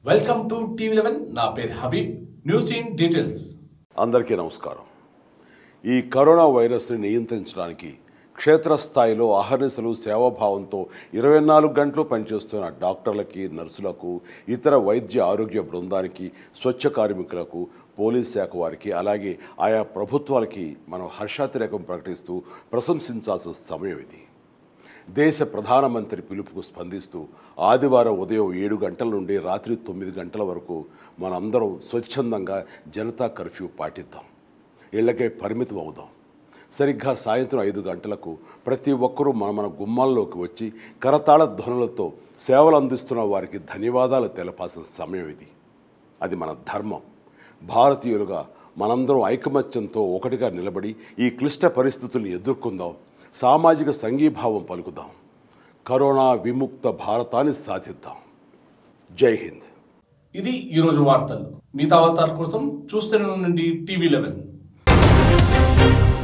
welcome to TV eleven నా పేరు Habib news in details అందరికీ నమస్కారం ఈ కరోనా వైరస్ని నియంత్రించడానికి క్షేత్రస్థాయిలో అహర్నిశలు సేవాభావంతో ఇరవై నాలుగు గంటలు పనిచేస్తున్న డాక్టర్లకి నర్సులకు ఇతర వైద్య ఆరోగ్య బృందానికి స్వచ్ఛ కార్మికులకు పోలీస్ శాఖ వారికి అలాగే ఆయా ప్రభుత్వాలకి మనం హర్షాతిరేకం ప్రకటిస్తూ ప్రశంసించాల్సిన సమయం ఇది దేశ ప్రధానమంత్రి పిలుపుకు స్పందిస్తూ ఆదివారం ఉదయం ఏడు గంటల నుండి రాత్రి తొమ్మిది గంటల వరకు మనందరం స్వచ్ఛందంగా జనతా కర్ఫ్యూ పాటిద్దాం ఇళ్లకే పరిమితం అవుదాం సరిగ్గా సాయంత్రం ఐదు గంటలకు ప్రతి ఒక్కరూ మన మన గుమ్మాల్లోకి వచ్చి కరతాళ ధ్వనులతో సేవలు అందిస్తున్న వారికి ధన్యవాదాలు తెలపాల్సిన సమయం ఇది అది మన ధర్మం భారతీయులుగా మనందరం ఐకమత్యంతో ఒకటిగా నిలబడి ఈ క్లిష్ట పరిస్థితుల్ని ఎదుర్కొందాం సామాజిక సంఘీభావం పలుకుదాం కరోనా విముక్త భారతాన్ని సాధిద్దాం జై హింద్ ఇది ఈరోజు వార్తలు మిగతా వార్తల కోసం చూస్తూనే ఉండండి టీవీ లెవెన్